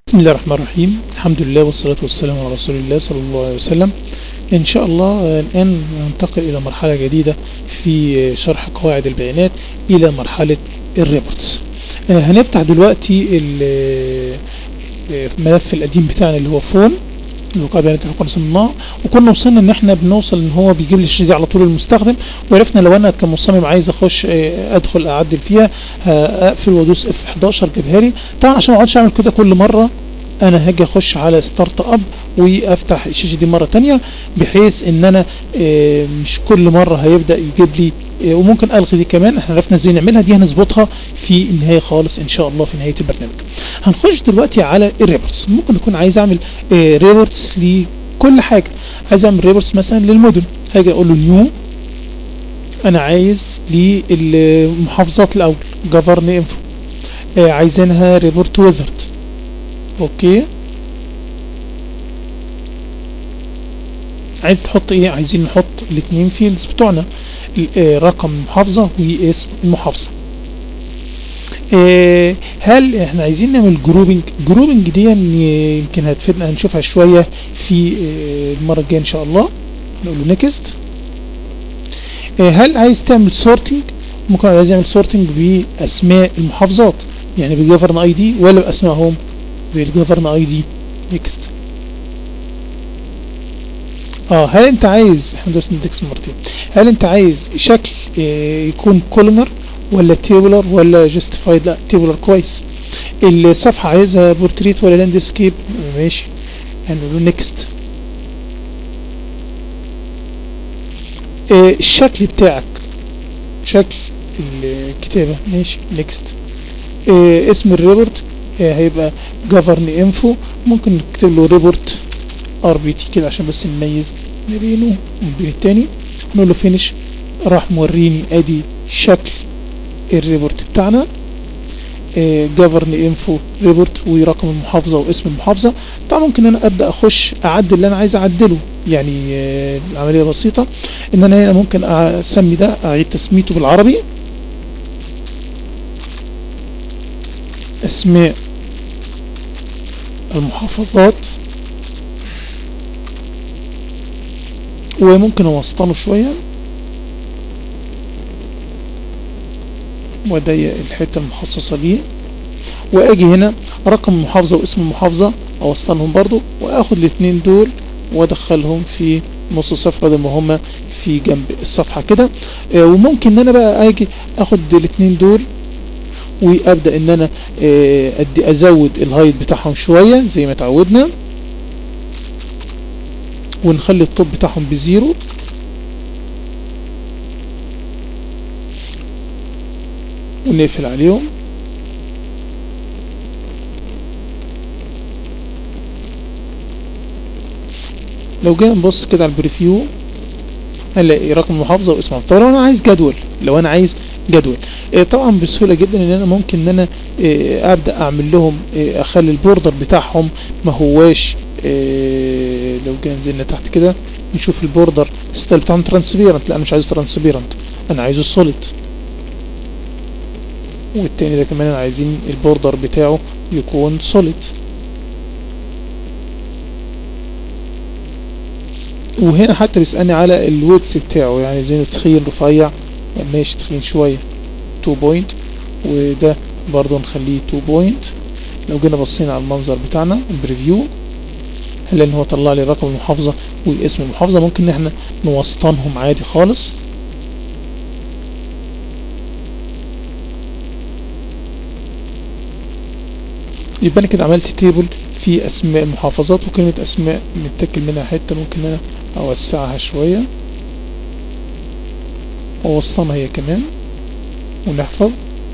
بسم الله الرحمن الرحيم الحمد لله والصلاة والسلام على رسول الله صلى الله عليه وسلم إن شاء الله الآن ننتقل إلى مرحلة جديدة في شرح قواعد البيانات إلى مرحلة الريبورتس هنفتح دلوقتي الملف القديم بتاعنا اللي هو فون الوقائع بيانات اللي كنا صممناه وكنا وصلنا ان احنا بنوصل ان هو بيجيب لي الشريط دي على طول المستخدم وعرفنا لو انا كمصمم عايز اخش ادخل اعدل فيها اقفل وادوس اف 11 جابها لي طبعا عشان ما اقعدش اعمل كده كل مره انا هاجي اخش على ستارت اب وافتح الشاشه دي مره تانية بحيث ان انا مش كل مره هيبدا يجيب لي وممكن الغي دي كمان احنا عرفنا ازاي نعملها دي هنظبطها في النهايه خالص ان شاء الله في نهايه البرنامج هنخش دلوقتي على الريبورتس ممكن اكون عايز اعمل ريبورتس لكل حاجه عايز اعمل ريبورتس مثلا للمدن هاجي اقول له نيو انا عايز للمحافظات الاول جفرن انفو عايزينها ريبورت ويزرد اوكي عايز تحط ايه عايزين نحط الاثنين فيلدز بتوعنا رقم المحافظة واسم المحافظة اه هل احنا عايزين نعمل جروبنج جروبنج دي يمكن هتفيدنا هنشوفها شوية في اه المرة الجاية ان شاء الله نقول له نيكست اه هل عايز تعمل سورتنج ممكن عايز يعمل سورتنج باسماء المحافظات يعني بالجفرن اي دي ولا باسمائهم بالجفرن اي دي نيكست اه هل انت عايز احنا درسنا اندكس مرتين هل انت عايز شكل اه يكون كولمر ولا تيبولر ولا جاستيفايد لا تيبولر كويس الصفحة عايزها بورتريت ولا لاندسكيب ماشي هنقول له نيكست اه الشكل بتاعك شكل الكتابة ماشي نيكست اه اسم الريبورت هيبقى govern info ممكن نكتب له ريبورت ار بي تي كده عشان بس نميز ما بينه وبين التاني نقول له فينش راح موريني ادي شكل الريبورت بتاعنا govern info ريبورت ورقم المحافظة واسم المحافظة طبعا ممكن انا ابدأ اخش اعدل اللي انا عايز اعدله يعني العملية بسيطة ان انا هنا ممكن اسمي ده اعيد تسميته بالعربي اسماء المحافظات وممكن اوسطنه شوية واضيق الحتة المخصصة ليه واجي هنا رقم المحافظة واسم المحافظة اوسطنهم برضو واخد الاثنين دول وادخلهم في نص الصفحة بدل ما هما في جنب الصفحة كده آه وممكن ان انا بقى اجي اخد الاثنين دول وابدا ان انا ادي ازود الهايت بتاعهم شوية زي ما اتعودنا ونخلي الطب بتاعهم بزيرو ونقفل عليهم لو جينا نبص كده على البريفيو هنلاقي رقم المحافظة واسم المحافظة لو انا عايز جدول لو انا عايز جدول إيه طبعا بسهولة جدا ان انا ممكن ان انا إيه ابدأ اعمل لهم إيه اخلي البوردر بتاعهم ما هواش لو جينا نزلنا تحت كده نشوف البوردر ستايل بتاعهم ترانسبيرنت لا انا مش عايزه ترانسبيرنت انا عايزه سوليد والتاني ده كمان عايزين البوردر بتاعه يكون سوليد وهنا حتى بيسألني على الويتس بتاعه يعني زي تخين رفيع ماشي تخين شوية 2 بوينت وده برضه نخليه 2 بوينت لو جينا بصينا على المنظر بتاعنا البريفيو هل ان هو طلع لي رقم المحافظة واسم المحافظة ممكن ان احنا نوسطنهم عادي خالص يبقى انا كده عملت تيبل في اسماء المحافظات وكلمة اسماء متاكل منها حتة ممكن انا اوسعها شوية ووسطنها هي كمان ونحفظ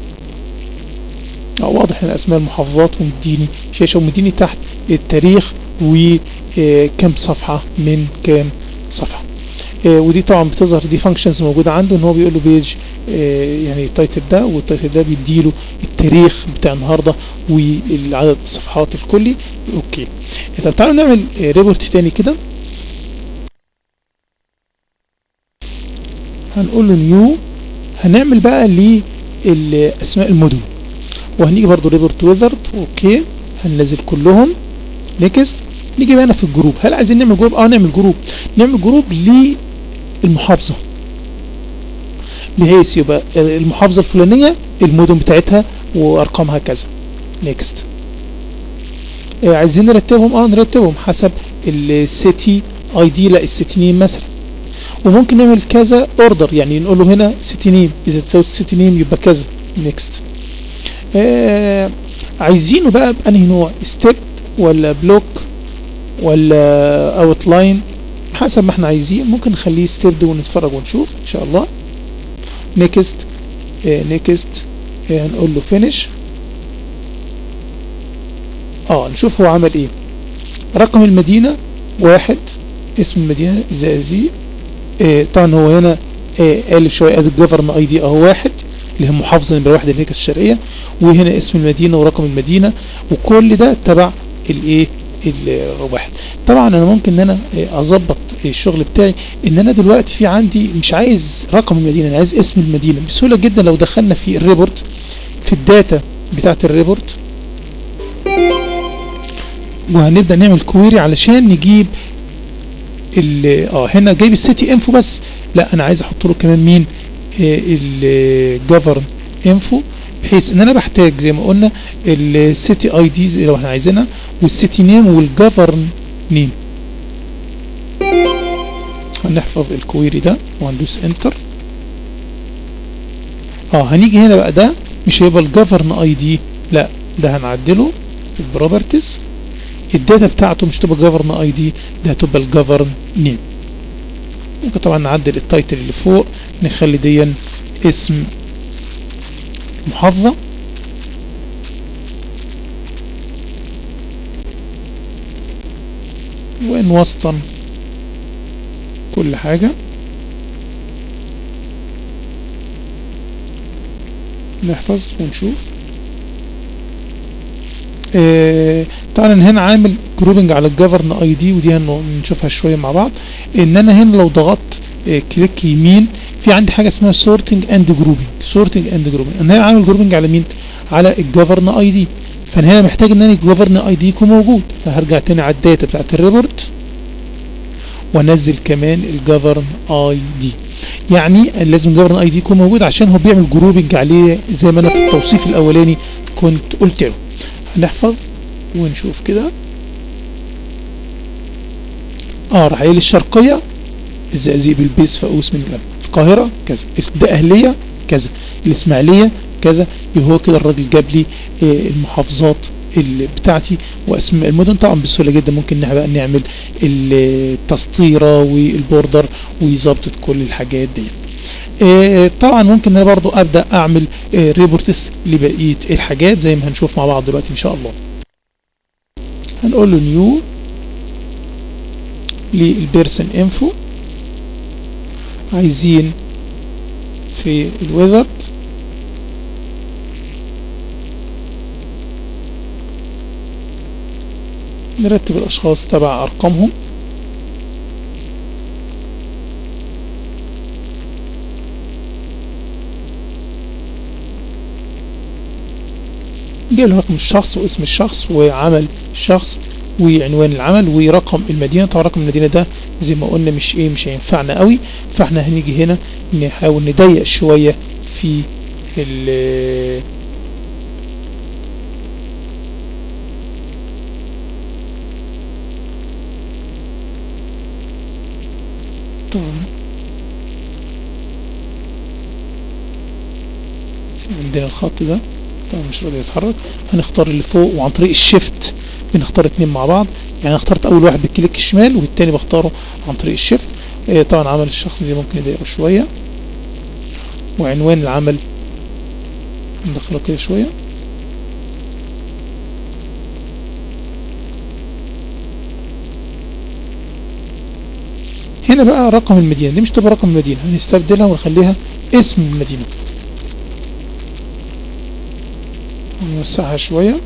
واضح ان اسماء المحافظات ومديني شاشة ومديني تحت التاريخ وكم صفحة من كام صفحة ودي طبعا بتظهر دي فانكشنز موجودة عنده ان هو بيقول له بيج يعني التايتل ده والتايتل ده بيديله التاريخ بتاع النهاردة والعدد الصفحات الكلي اوكي طب تعالوا نعمل ريبورت تاني كده هنقول له نيو هنعمل بقى لاسماء المدن وهنيجي برضو ريبورت ويزرد اوكي هننزل كلهم نكست نيجي بقى هنا في الجروب هل عايزين نعمل جروب اه نعمل جروب نعمل جروب للمحافظة بحيث يبقى المحافظة الفلانية المدن بتاعتها وارقامها كذا نيكست آه عايزين نرتبهم اه نرتبهم حسب السيتي اي دي لا السيتي نيم مثلا وممكن نعمل كذا اوردر يعني نقول له هنا سيتي نيم اذا تساوي سيتي نيم يبقى كذا نيكست آه عايزينه بقى بأنهي نوع ستيب ولا بلوك ولا اوت لاين حسب ما احنا عايزين ممكن نخليه ستيب ونتفرج ونشوف ان شاء الله نيكست نيكست هنقول له فينيش اه نشوف هو عمل ايه رقم المدينة واحد اسم المدينة زازي اه طبعا هو هنا اه قال شوية ادي الجفرن اي دي اهو واحد اللي هي محافظة نمرة واحد اللي هي الشرقية وهنا اسم المدينة ورقم المدينة وكل ده تبع الايه الواحد طبعا انا ممكن ان انا اظبط الشغل بتاعي ان انا دلوقتي في عندي مش عايز رقم المدينة انا عايز اسم المدينة بسهولة جدا لو دخلنا في الريبورت في الداتا بتاعت الريبورت وهنبدأ نعمل كويري علشان نجيب اه هنا جايب السيتي انفو بس لا انا عايز احط له كمان مين الجفرن انفو بحيث ان انا بحتاج زي ما قلنا السيتي اي دي لو احنا عايزينها والسيتي نيم والجفرن نيم هنحفظ الكويري ده وهندوس انتر اه هنيجي هنا بقى ده مش هيبقى الجفرن اي دي لا ده هنعدله في البروبرتيز الداتا بتاعته مش تبقى جفرن اي دي ده هتبقى الجفرن نيم ممكن طبعا نعدل التايتل اللي فوق نخلي دي اسم محافظة ونوسطن كل حاجة نحفظ ونشوف اه طبعا هنا عامل جروبنج على الجفرن اي دي ودي هنشوفها شوية مع بعض ان انا هنا لو ضغطت اه كليك يمين في عندي حاجة اسمها سورتنج اند جروبنج سورتنج اند جروبنج انا هنا عامل جروبنج على مين على الجفرن اي دي فانا هنا محتاج ان انا الجفرن اي دي يكون موجود فهرجع تاني على الداتا بتاعت الريبورت وانزل كمان الجفرن اي دي يعني لازم الجفرن اي دي يكون موجود عشان هو بيعمل جروبنج عليه زي ما انا في التوصيف الاولاني كنت قلت له هنحفظ ونشوف كده اه راح قايل الشرقية الزقازيق بالبيس فاقوس من الجبل القاهرة كذا الدقهلية كذا الاسماعيلية كذا يبقى هو كده الراجل جاب لي المحافظات اللي بتاعتي واسماء المدن طبعا بسهولة جدا ممكن بقى نعمل التسطيرة والبوردر ويظبط كل الحاجات دي اه طبعا ممكن انا برضو ابدأ اعمل اه ريبورتس لبقية الحاجات زي ما هنشوف مع بعض دلوقتي ان شاء الله هنقول له نيو للبيرسون انفو عايزين في الويذر نرتب الاشخاص تبع ارقامهم جاي له رقم الشخص واسم الشخص وعمل الشخص وعنوان العمل ورقم المدينة طبعا رقم المدينة ده زي ما قلنا مش ايه مش هينفعنا قوي فاحنا هنيجي هنا نحاول نضيق شوية في ال طبعا عندنا الخط ده طبعا مش راضي يتحرك هنختار اللي فوق وعن طريق الشيفت بنختار اتنين مع بعض يعني انا اخترت اول واحد بالكليك الشمال والتاني بختاره عن طريق الشيفت اه طبعا عمل الشخص دي ممكن يضايقه شوية وعنوان العمل ندخله كده شوية هنا بقى رقم المدينة دي مش تبقى رقم المدينة هنستبدلها ونخليها اسم المدينة ونوسعها شوية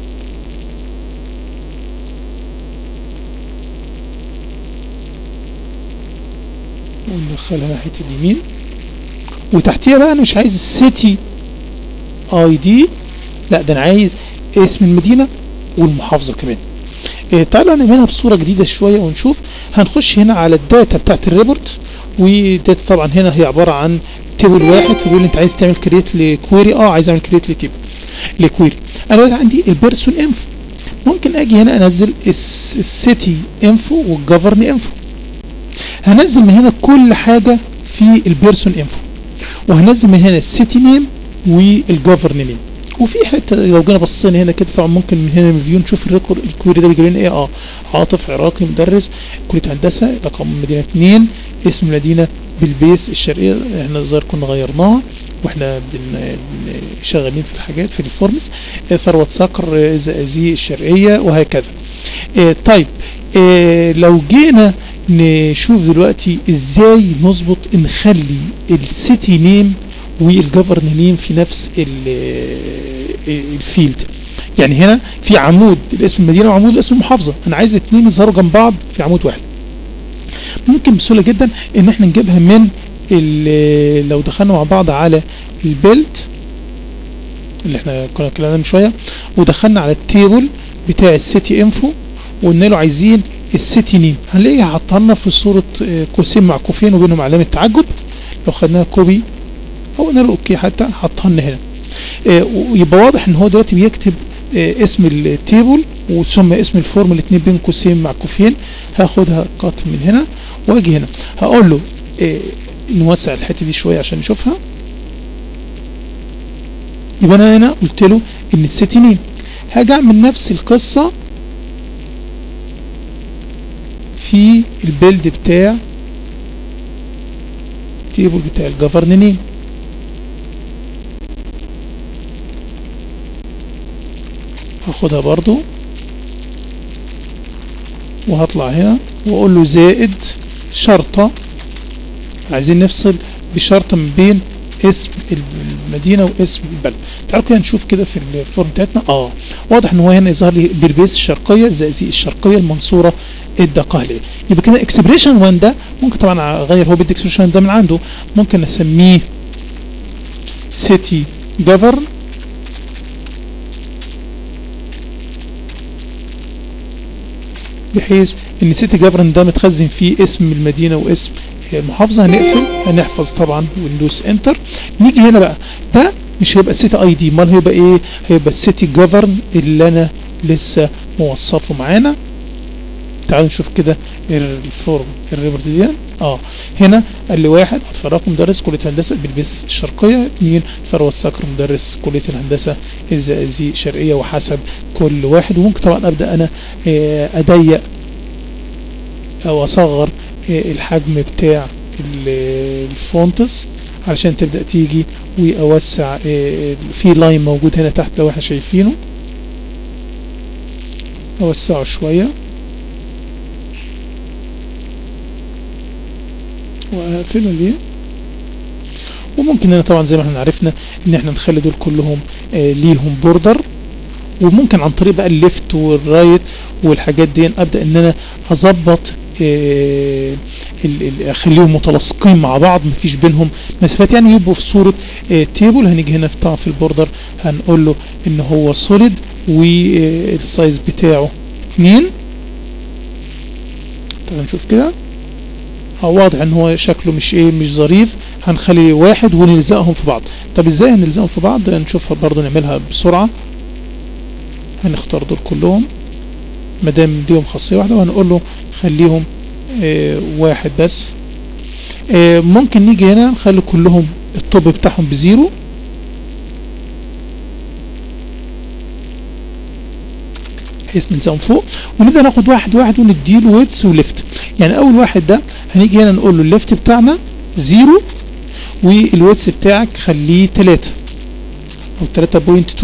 وندخلها ناحية اليمين وتحتيها بقى انا مش عايز السيتي اي دي لا ده انا عايز اسم المدينة والمحافظة كمان إيه تعالوا نعملها بصورة جديدة شوية ونشوف هنخش هنا على الداتا بتاعت الريبورت والداتا طبعا هنا هي عبارة عن تيبل واحد فبيقول لي انت عايز تعمل كريت لكويري اه عايز اعمل كريت لتيبل لكويري انا دلوقتي عندي البيرسون انفو ممكن اجي هنا انزل السيتي انفو والجفرن انفو هنزل من هنا كل حاجة في البيرسون انفو وهنزل من هنا السيتي نيم والجفرن نيم وفي حته لو جينا بصينا هنا كده طبعا ممكن من هنا من فيو نشوف الريكورد الكويري ده بيجيب لنا ايه اه عاطف عراقي مدرس كليه هندسه رقم مدينه 2 اسم المدينه بالبيس الشرقيه احنا الظاهر كنا غيرناها واحنا بن شغالين في الحاجات في الفورمز اه ثروه صقر اه زقازيق الشرقيه وهكذا اه طيب اه لو جينا نشوف دلوقتي ازاي نظبط نخلي السيتي نيم والجفرن نيم في نفس الفيلد يعني هنا في عمود الاسم المدينة وعمود الاسم المحافظة انا عايز الاثنين يظهروا جنب بعض في عمود واحد ممكن بسهولة جدا ان احنا نجيبها من لو دخلنا مع بعض على البيلد اللي احنا كنا اتكلمنا من شوية ودخلنا على التيبل بتاع السيتي انفو وقلنا له عايزين السيتي نيم هنلاقيها حاطها لنا في صورة قوسين معكوفين وبينهم علامة تعجب لو خدناها كوبي او قلنا له اوكي حتى حطها لنا هنا اه ويبقى واضح ان هو دلوقتي بيكتب اه اسم التيبل وثم اسم الفورم الاثنين بين قوسين معكوفين هاخدها قط من هنا واجي هنا هقول له اه نوسع الحته دي شويه عشان نشوفها يبقى انا هنا قلت له ان السيتي نيم هاجي اعمل نفس القصه في البيلد بتاع التيبل بتاع الجفرن نيم هاخدها برضو وهطلع هنا واقول له زائد شرطة عايزين نفصل بشرطة من بين اسم المدينة واسم البلد تعالوا كده نشوف كده في الفورم بتاعتنا اه واضح ان هو هنا يظهر لي بربيس الشرقية الزقازيق الشرقية المنصورة الدقهلية يبقى كده اكسبريشن 1 ده ممكن طبعا اغير هو بدي اكسبريشن ده من عنده ممكن اسميه سيتي جفرن بحيث ان سيتي جفرن ده متخزن فيه اسم المدينة واسم المحافظة هنقفل هنحفظ طبعا وندوس انتر نيجي هنا بقى ده مش هيبقى سيتي اي دي امال هيبقى ايه هيبقى السيتي جفرن اللي انا لسه موصفه معانا تعالوا نشوف كده الفورم الريبورت دي اه هنا قال لي واحد اتفرقوا مدرس كليه هندسه بالبيس الشرقيه اثنين ثروت صقر مدرس كليه الهندسه الزقازيق شرقيه وحسب كل واحد وممكن طبعا ابدا انا اضيق او اصغر الحجم بتاع الفونتس علشان تبدا تيجي واوسع في لاين موجود هنا تحت لو احنا شايفينه اوسعه شويه وهقفله ليه وممكن هنا طبعا زي ما احنا عرفنا ان احنا نخلي دول كلهم آه ليهم بوردر وممكن عن طريق بقى الليفت والرايت والحاجات دي ابدا ان انا اظبط آه اخليهم متلاصقين مع بعض مفيش بينهم مسافات يعني يبقوا في صورة آه تيبل هنيجي هنا في طبعا في البوردر هنقول له ان هو سوليد والسايز بتاعه 2 تعالوا نشوف كده واضح ان هو شكله مش ايه مش ظريف هنخلي واحد ونلزقهم في بعض طب ازاي هنلزقهم في بعض نشوفها برضو نعملها بسرعة هنختار دول كلهم مادام ليهم خاصية واحدة وهنقول له خليهم اه واحد بس اه ممكن نيجي هنا نخلي كلهم الطب بتاعهم بزيرو بحيث نلزقهم فوق ونبدا ناخد واحد واحد ونديله ويتس وليفت يعني اول واحد ده هنيجي هنا نقول له الليفت بتاعنا زيرو والويتس بتاعك خليه 3 او 3.2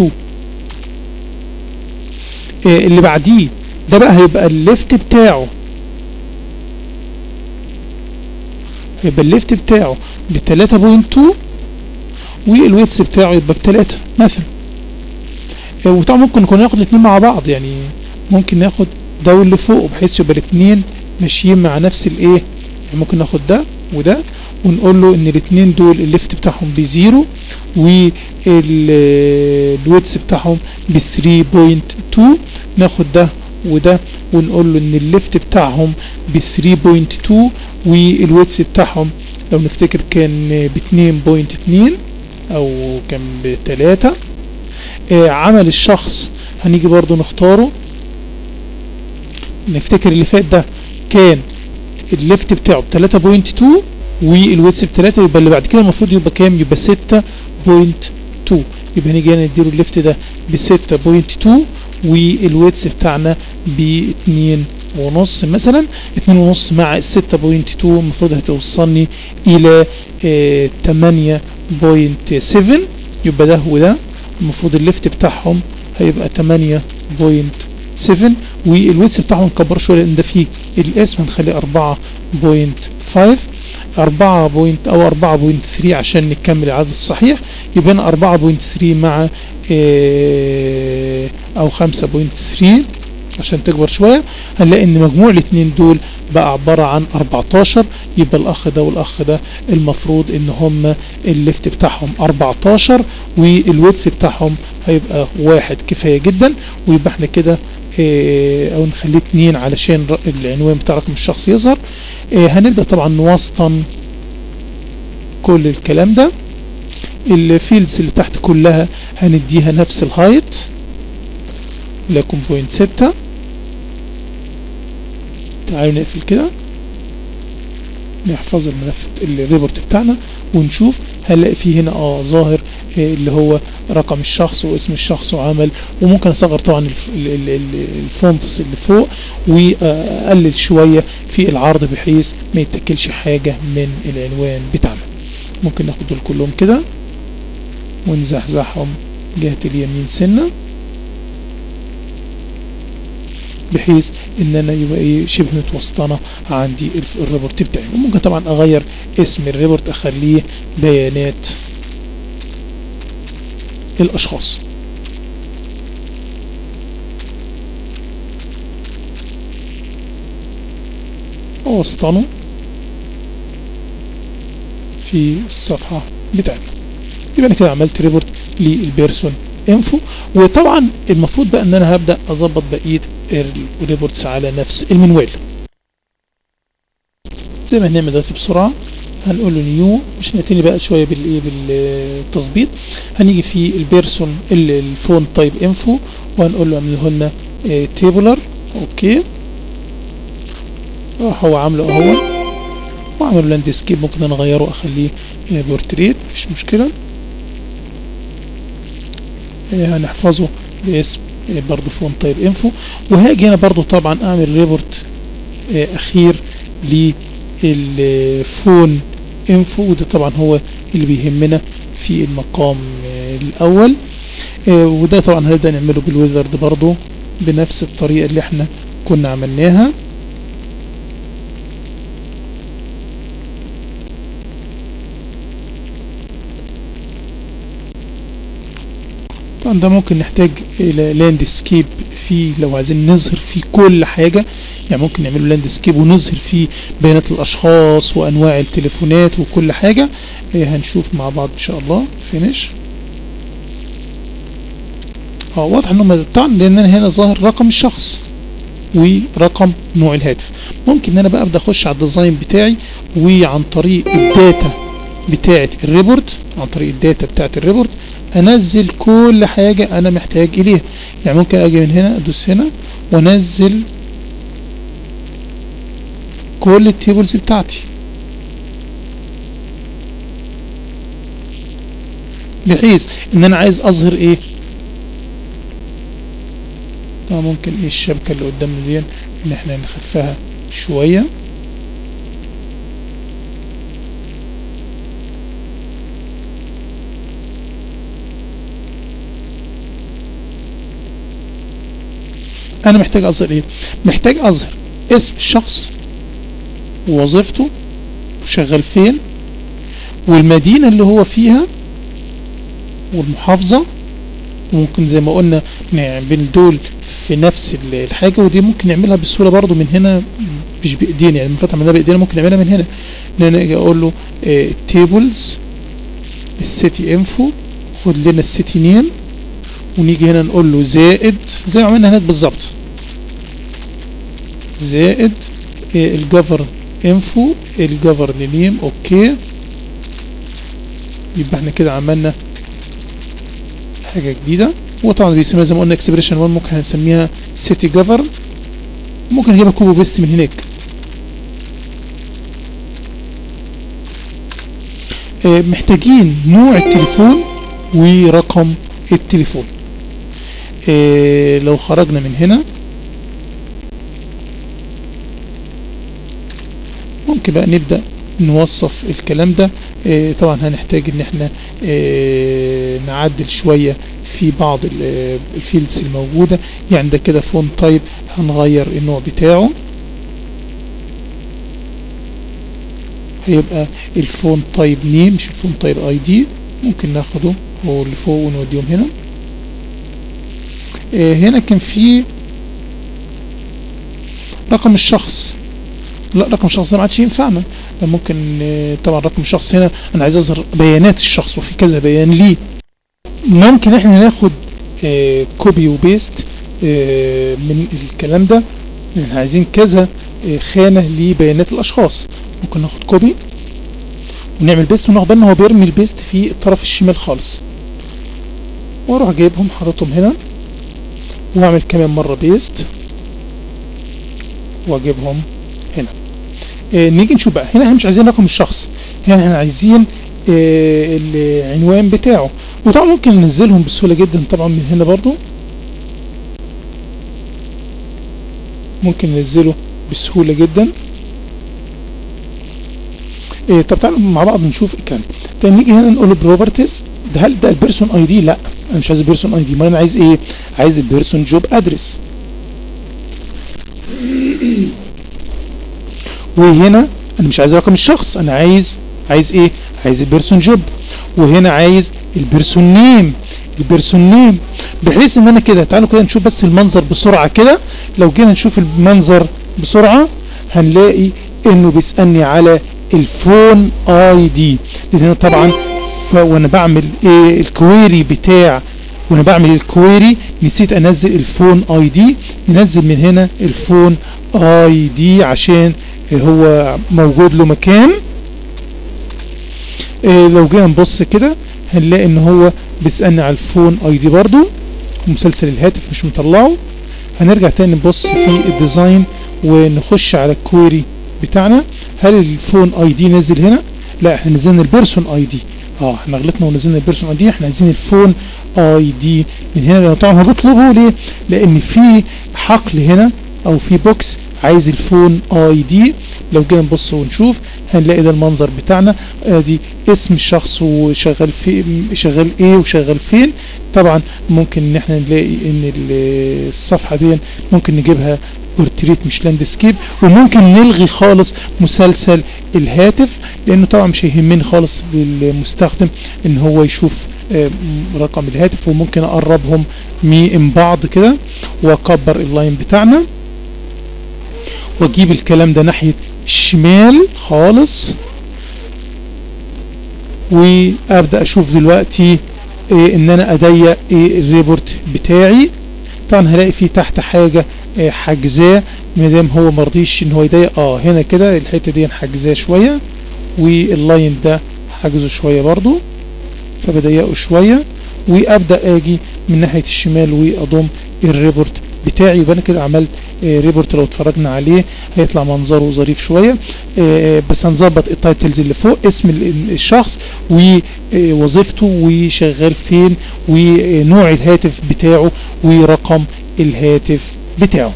إيه اللي بعديه ده بقى هيبقى الليفت بتاعه هيبقى الليفت بتاعه ب 3.2 والويتس بتاعه يبقى بتلاتة مثلا وطبعا ممكن نكون ناخد الاثنين مع بعض يعني ممكن ناخد ده واللي فوق بحيث يبقى الاثنين ماشيين مع نفس الايه يعني ممكن ناخد ده وده ونقول له ان الاثنين دول الليفت بتاعهم بزيرو والويتس بتاعهم ب 3.2 ناخد ده وده ونقول له ان الليفت بتاعهم ب 3.2 والويتس بتاعهم لو نفتكر كان ب 2.2 او كان ب 3 آه عمل الشخص هنيجي برضو نختاره نفتكر اللي فات ده كان الليفت بتاعه ب 3.2 والويتس ب 3 يبقى اللي بعد كده المفروض يبقى كام يبقى 6.2 يبقى هنيجي هنا نديله الليفت ده ب 6.2 والويتس بتاعنا ب 2 ونص مثلا 2 ونص مع 6.2 المفروض هتوصلني الى اه 8.7 يبقى ده وده المفروض الليفت بتاعهم هيبقى 8.7 والويتس بتاعهم نكبر شويه لان ده فيه الاسم هنخليه 4.5 4 بوينت او 4.3 عشان نكمل العدد الصحيح يبقى 4.3 مع اه او 5.3 عشان تكبر شوية هنلاقي ان مجموع الاثنين دول بقى عبارة عن 14 يبقى الاخ ده والاخ ده المفروض ان هم الليفت بتاعهم 14 والويدث بتاعهم هيبقى واحد كفاية جدا ويبقى احنا كده اه او نخليه اتنين علشان العنوان بتاع رقم الشخص يظهر اه هنبدأ طبعا نوسطن كل الكلام ده الفيلدز اللي تحت كلها هنديها نفس الهايت لكم بوينت ستة تعالوا نقفل كده نحفظ الملف الريبورت بتاعنا ونشوف هنلاقي فيه هنا اه ظاهر اللي هو رقم الشخص واسم الشخص وعمل وممكن اصغر طبعا الفونتس اللي فوق واقلل شوية في العرض بحيث ما يتكلش حاجة من العنوان بتاعنا ممكن ناخد دول كلهم كده ونزحزحهم جهة اليمين سنة بحيث ان انا يبقى ايه شبه متوسطنة عندي الريبورت بتاعي وممكن طبعا اغير اسم الريبورت اخليه بيانات الاشخاص واسطنه في الصفحة بتاعتنا يبقى انا كده عملت ريبورت للبيرسون انفو وطبعا المفروض بقى ان انا هبدأ اظبط بقية الريبورتس على نفس المنوال زي ما هنعمل دلوقتي بسرعة هنقول له نيو مش نعتني بقى شوية بالايه بالتظبيط هنيجي في البيرسون الفون تايب انفو وهنقول له اعمله لنا تيبولر اوكي هو عامله اهو واعمل لاند سكيب ممكن انا اغيره اخليه بورتريت مفيش مشكلة هنحفظه باسم برضو فون تايب انفو وهاجي هنا برضو طبعا اعمل ريبورت اخير للفون انفو وده طبعا هو اللي بيهمنا في المقام الاول وده طبعا هنبدأ نعمله بالويزرد برضو بنفس الطريقة اللي احنا كنا عملناها طبعا ده ممكن نحتاج الى لاند سكيب فيه لو عايزين نظهر فيه كل حاجة يعني ممكن نعمله لاند سكيب ونظهر فيه بيانات الاشخاص وانواع التليفونات وكل حاجة اه هنشوف مع بعض ان شاء الله فينش اه واضح انه طبعا لان انا هنا ظاهر رقم الشخص ورقم نوع الهاتف ممكن ان انا بقى ابدا اخش على الديزاين بتاعي وعن طريق الداتا بتاعه الريبورت عن طريق الداتا بتاعه الريبورت انزل كل حاجة انا محتاج اليها يعني ممكن اجي من هنا ادوس هنا وانزل كل التيبلز بتاعتي بحيث ان انا عايز اظهر ايه طبعا ممكن ايه الشبكة اللي قدامنا دي ان احنا نخفها شوية انا محتاج اظهر ايه محتاج اظهر اسم الشخص ووظيفته وشغال فين والمدينة اللي هو فيها والمحافظة ممكن زي ما قلنا بين دول في نفس الحاجة ودي ممكن نعملها بسهولة برضو من هنا مش بايدينا يعني المفروض عملناها بايدينا ممكن نعملها من هنا ان انا اجي اقول له تيبلز السيتي انفو خد لنا السيتي نيم ونيجي هنا نقول له زائد زي ما عملنا هناك بالظبط زائد الجفر انفو الجفر نيم اوكي يبقى احنا كده عملنا حاجة جديدة وطبعا بيسميها زي ما قلنا اكسبريشن 1 ممكن هنسميها سيتي جفر ممكن نجيبها كوبي بيست من هناك اه محتاجين نوع التليفون ورقم التليفون اه لو خرجنا من هنا ممكن بقى نبدأ نوصف الكلام ده اه طبعا هنحتاج ان احنا نعدل شوية في بعض الفيلدز الموجودة يعني ده كده فون تايب هنغير النوع بتاعه هيبقى الفون تايب نيم مش الفون تايب اي دي ممكن ناخده هو اللي فوق ونوديهم هنا اه هنا كان في رقم الشخص لا رقم الشخص ده ما عادش ينفعنا ممكن اه طبعا رقم الشخص هنا انا عايز اظهر بيانات الشخص وفي كذا بيان ليه ممكن احنا ناخد اه كوبي وبيست اه من الكلام ده احنا عايزين كذا اه خانة لبيانات الاشخاص ممكن ناخد كوبي ونعمل بيست وناخد بالنا هو بيرمي البيست في الطرف الشمال خالص واروح جايبهم حاططهم هنا واعمل كمان مرة بيست واجيبهم هنا اه نيجي نشوف بقى هنا احنا مش عايزين رقم الشخص هنا احنا عايزين اه العنوان بتاعه وطبعا ممكن ننزلهم بسهولة جدا طبعا من هنا برضو ممكن ننزله بسهولة جدا اه طب تعالوا مع بعض نشوف الكلام طيب نيجي هنا نقول له بروبرتيز ده هل ده البيرسون اي دي لا انا مش عايز البيرسون اي دي ما انا عايز ايه عايز البيرسون جوب ادرس وهنا انا مش عايز رقم الشخص انا عايز عايز ايه عايز البيرسون جوب وهنا عايز البيرسون نيم البيرسون نيم بحيث ان انا كده تعالوا كده نشوف بس المنظر بسرعة كده لو جينا نشوف المنظر بسرعة هنلاقي انه بيسألني على الفون اي دي لان طبعا وانا بعمل ايه الكويري بتاع وانا بعمل الكويري نسيت انزل الفون اي دي ننزل من هنا الفون اي دي عشان هو موجود له مكان إيه لو جينا نبص كده هنلاقي ان هو بيسألني على الفون اي دي برضو مسلسل الهاتف مش مطلعه هنرجع تاني نبص في الديزاين ونخش على الكويري بتاعنا هل الفون اي دي نزل هنا لا احنا نزلنا البيرسون اي دي اه احنا غلطنا ونزلنا البيرسون اي دي احنا عايزين الفون اي دي من هنا لان طبعا هنطلبه ليه لان في حقل هنا او في بوكس عايز الفون اي دي لو جينا نبص ونشوف هنلاقي ده المنظر بتاعنا ادي اسم الشخص وشغال في شغال ايه وشغال فين طبعا ممكن ان احنا نلاقي ان الصفحة دي ممكن نجيبها بورتريت مش لاندسكيب وممكن نلغي خالص مسلسل الهاتف لانه طبعا مش هيهمني خالص للمستخدم ان هو يشوف رقم الهاتف وممكن اقربهم من بعض كده واكبر اللاين بتاعنا واجيب الكلام ده ناحية الشمال خالص وابدأ اشوف دلوقتي إيه ان انا اضيق إيه الريبورت بتاعي طبعا هلاقي فيه تحت حاجة إيه حجزاه مادام هو مرضيش ان هو يضيق اه هنا كده الحتة دي حجزاه شوية واللاين ده حجزه شوية برضو فبضيقه شوية وابدأ اجي من ناحية الشمال واضم الريبورت بتاعي يبقى انا كده عملت ريبورت لو اتفرجنا عليه هيطلع منظره ظريف شوية بس هنظبط التايتلز اللي فوق اسم الشخص ووظيفته وشغال فين ونوع الهاتف بتاعه ورقم الهاتف بتاعه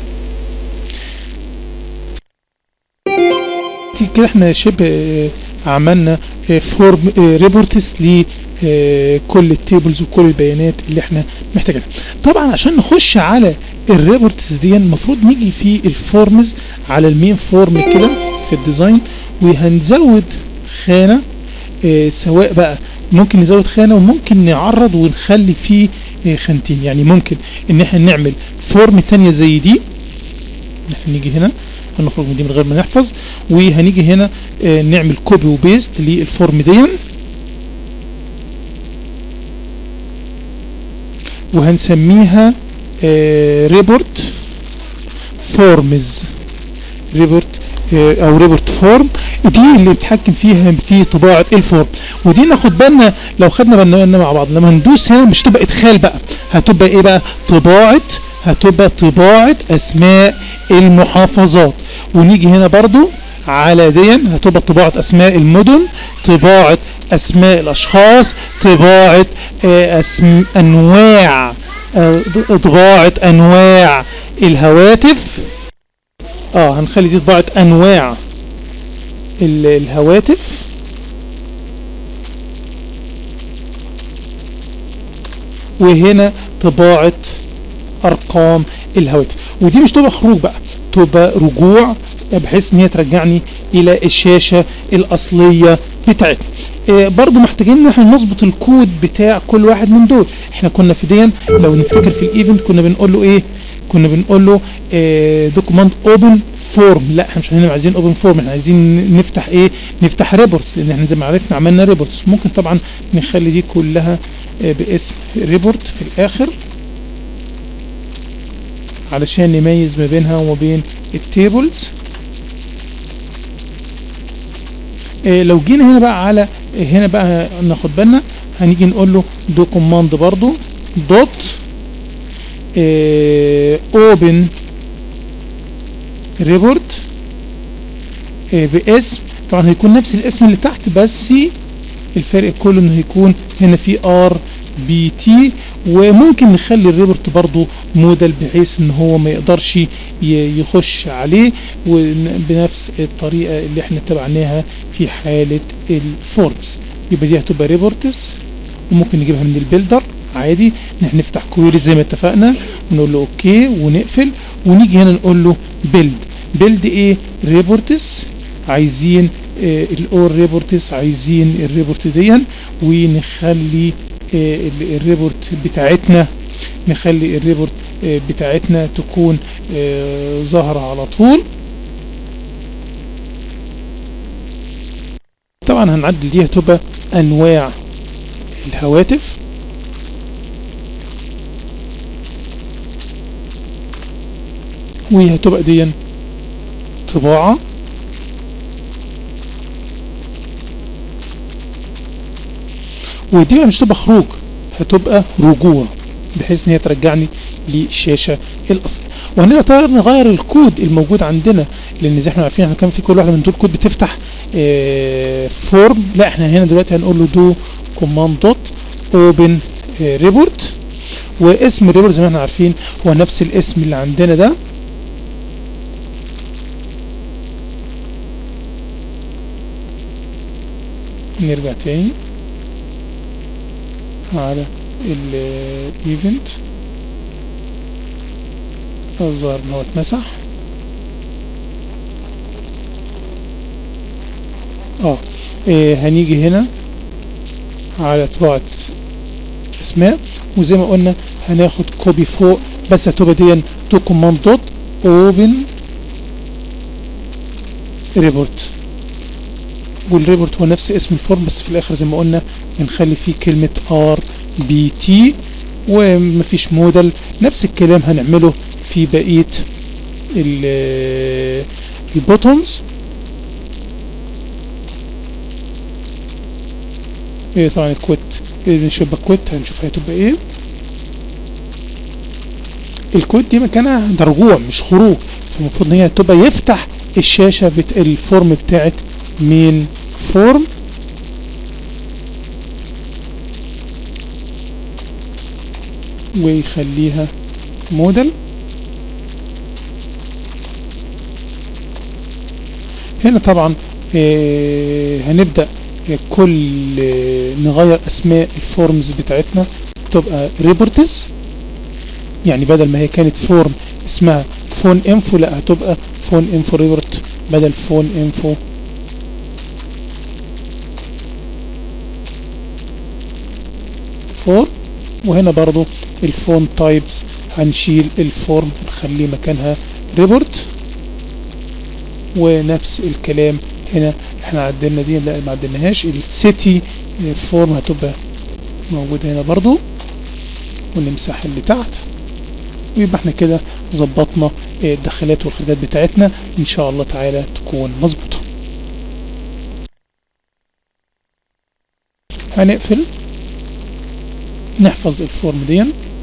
كده احنا شبه عملنا فورم ريبورتس لكل التيبلز وكل البيانات اللي احنا محتاجينها طبعا عشان نخش على الريبورتس دي المفروض نيجي في الفورمز على المين فورم كده في الديزاين وهنزود خانة اه سواء بقى ممكن نزود خانة وممكن نعرض ونخلي فيه اه خانتين يعني ممكن ان احنا نعمل فورم تانية زي دي احنا نيجي هنا هنخرج من دي من غير ما نحفظ وهنيجي هنا آه، نعمل كوبي وبيست للفورم دي وهنسميها ريبورت فورمز ريبورت او ريبورت فورم دي اللي بتحكم فيها في طباعة الفورم ودي ناخد بالنا لو خدنا بالنا مع بعض لما ندوس هنا مش تبقى ادخال بقى هتبقى ايه بقى طباعة هتبقى طباعة اسماء المحافظات ونيجي هنا برضو على دي هتبقى طباعة اسماء المدن طباعة اسماء الاشخاص طباعة آه، اسم انواع آه، طباعة انواع الهواتف اه هنخلي دي طباعة انواع ال- الهواتف وهنا طباعة ارقام الهواتف ودي مش تبقى خروج بقى تبقى رجوع بحيث ان هي ترجعني الى الشاشة الاصلية بتاعتنا آه، برضو محتاجين ان احنا نظبط الكود بتاع كل واحد من دول احنا كنا في دين لو نفتكر في الايفنت كنا بنقول له ايه كنا بنقول له دوكيمنت اوبن فورم لا احنا مش هنا عايزين اوبن فورم احنا عايزين نفتح ايه نفتح ريبورتس لان احنا زي ما عرفنا عملنا ريبورتس ممكن طبعا نخلي دي كلها آه، باسم ريبورت في الاخر علشان نميز ما بينها وما بين التيبلز إيه لو جينا هنا بقى على هنا بقى ناخد بالنا هنيجي نقول له دو كوماند برضو دوت اوبن ريبورت باسم طبعا هيكون نفس الاسم اللي تحت بس الفرق كله انه هيكون هنا في ار بي تي وممكن نخلي الريبورت برضو موديل بحيث ان هو ما يقدرش ي- يخش عليه وبنفس الطريقة اللي احنا تبعناها في حالة الفورمز يبقى دي هتبقى ريبورتس وممكن نجيبها من البيلدر عادي ان احنا نفتح كويري زي ما اتفقنا ونقول له اوكي ونقفل ونيجي هنا نقول له بيلد بيلد ايه ريبورتس عايزين الاور ريبورتس عايزين الريبورت دي ونخلي آه، ال- الريبورت بتاعتنا نخلي الريبورت آه، بتاعتنا تكون آه، ظاهرة على طول طبعا هنعدل دي هتبقى انواع الهواتف وهتبقى دي طباعة ودي مش تبقى خروج هتبقى رجوع بحيث ان هي ترجعني للشاشة الاصلية وهنقدر نغير الكود الموجود عندنا لان زي احنا عارفين احنا كان في كل واحدة من دول كود بتفتح اه فورم لا احنا هنا دلوقتي هنقول له دو كوماند دوت اوبن ريبورت واسم الريبورت زي ما احنا عارفين هو نفس الاسم اللي عندنا ده نرجع تاني على الايفنت الظاهر ان هو اتمسح اه إيه هنيجي هنا على طباعة اسماء وزي ما قلنا هناخد كوبي فوق بس هتبقى دي تو كوماند دوت اوبن ريبورت والريبورت هو نفس اسم الفورم بس في الاخر زي ما قلنا بنخلي فيه كلمة ار بي تي ومفيش موديل نفس الكلام هنعمله في بقية البوتومز ايه طبعا الكويت اذا نشوف كويت هنشوف هتبقى ايه الكود دي مكانها ده رجوع مش خروج فالمفروض ان هي تبقى يفتح الشاشة بت... الفورم بتاعت مين فورم ويخليها موديل هنا طبعا آه هنبدأ كل آه نغير اسماء الفورمز بتاعتنا تبقى ريبورتس يعني بدل ما هي كانت فورم اسمها فون انفو لا هتبقى فون انفو ريبورت بدل فون انفو فورم وهنا برضو الفون تايبس هنشيل الفورم نخليه مكانها ريبورت ونفس الكلام هنا احنا عدلنا دي لا ما عدلناهاش السيتي فورم هتبقى موجودة هنا برضو ونمسح اللي تحت ويبقى احنا كده ظبطنا الدخلات والخدات بتاعتنا ان شاء الله تعالى تكون مظبوطة هنقفل نحفظ الفورم دي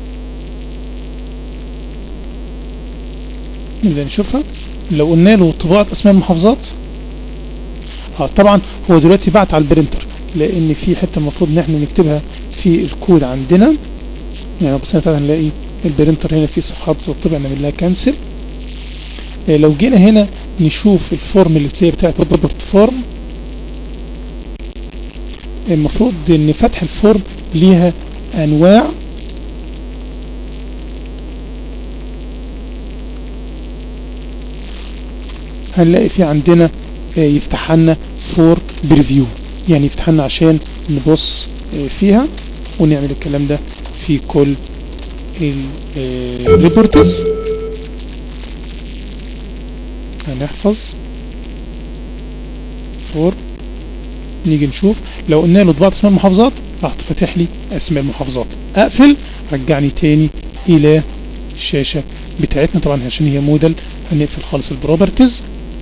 نبدأ نشوفها لو قلنا له طباعة اسماء المحافظات اه طبعا هو دلوقتي بعت على البرينتر لان في حته المفروض ان احنا نكتبها في الكود عندنا يعني بس تعالى هنلاقي البرينتر هنا في صفحات بتطبع نعمل لها كانسل اه لو جينا هنا نشوف الفورم اللي بتلاقي بتاعت روبرت فورم المفروض ان فتح الفورم ليها انواع هنلاقي في عندنا يفتح لنا فور بريفيو يعني يفتح لنا عشان نبص فيها ونعمل الكلام ده في كل الريبورتس هنحفظ فور نيجي نشوف لو قلنا له طباعة اسماء المحافظات راح تفتح لي اسماء المحافظات اقفل رجعني تاني الى الشاشة بتاعتنا طبعا عشان هي موديل هنقفل خالص البروبرتيز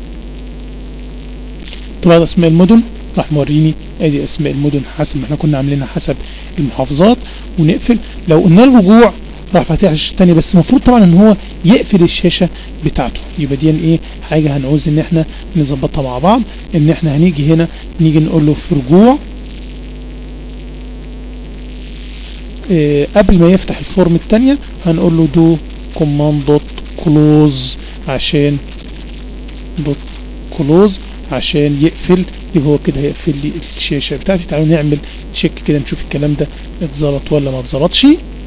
طبعا اسماء المدن راح موريني ادي اسماء المدن حسب ما احنا كنا عاملينها حسب المحافظات ونقفل لو قلنا الرجوع راح فاتح الشاشة التانية بس المفروض طبعا ان هو يقفل الشاشة بتاعته يبقى دي ايه حاجة هنعوز ان احنا نظبطها مع بعض ان احنا هنيجي هنا نيجي نقول له في رجوع اه قبل ما يفتح الفورم التانية هنقول له دو كوماند دوت كلوز عشان دوت كلوز عشان يقفل يبقى هو كده هيقفل لي الشاشة بتاعتي تعالوا نعمل تشيك كده نشوف الكلام ده اتظبط ولا ما اتظبطش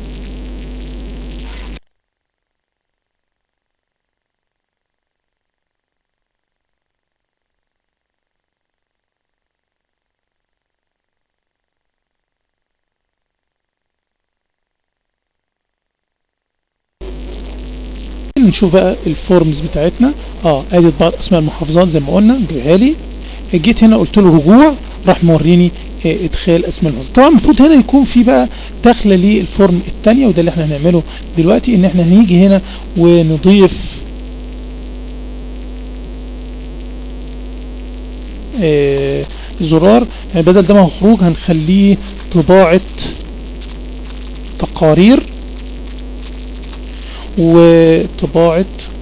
نشوف بقى الفورمز بتاعتنا اه ادي بعض اسماء المحافظات زي ما قلنا جايبها لي جيت هنا قلت له رجوع راح موريني اه ادخال اسماء المحافظات طبعا المفروض هنا يكون في بقى داخله للفورم الثانيه وده اللي احنا هنعمله دلوقتي ان احنا هنيجي هنا ونضيف اه زرار يعني بدل ده ما هو خروج هنخليه طباعه تقارير وطباعة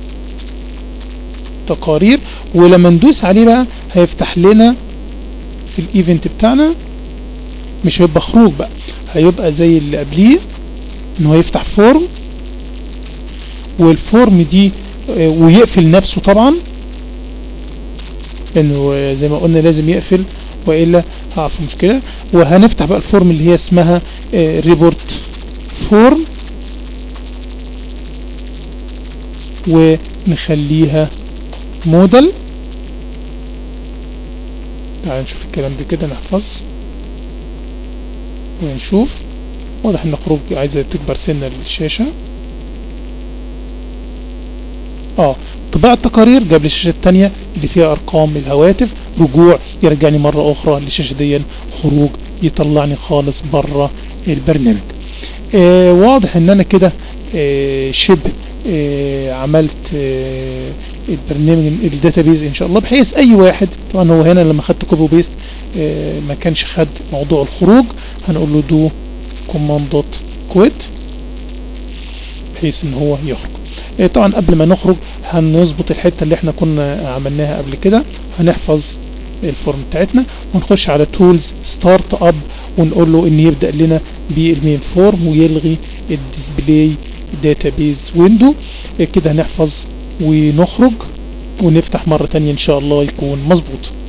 تقارير ولما ندوس عليه بقى هيفتح لنا في الايفنت بتاعنا مش هيبقى خروج بقى هيبقى زي اللي قبليه ان هو يفتح فورم والفورم دي ويقفل نفسه طبعا لانه زي ما قلنا لازم يقفل والا هقف مشكلة وهنفتح بقى الفورم اللي هي اسمها ريبورت فورم ونخليها موديل تعال نشوف الكلام ده كده نحفظ ونشوف واضح ان خروج عايزة تكبر سنة للشاشة اه طباعة التقارير جاب لي الشاشة التانية اللي فيها ارقام الهواتف رجوع يرجعني مرة اخرى للشاشة دي خروج يطلعني خالص بره البرنامج آه واضح ان انا كده آه شبه آه عملت آه البرنامج الداتابيز ان شاء الله بحيث اي واحد طبعا هو هنا لما خدت كوبي وبيست آه ما كانش خد موضوع الخروج هنقول له دو كوماند دوت كويت بحيث ان هو يخرج طبعا قبل ما نخرج هنظبط الحته اللي احنا كنا عملناها قبل كده هنحفظ الفورم بتاعتنا ونخش على تولز ستارت اب ونقول له ان يبدا لنا بالمين فورم ويلغي الديسبلاي داتابيز ويندو كده هنحفظ ونخرج ونفتح مرة تانية ان شاء الله يكون مظبوط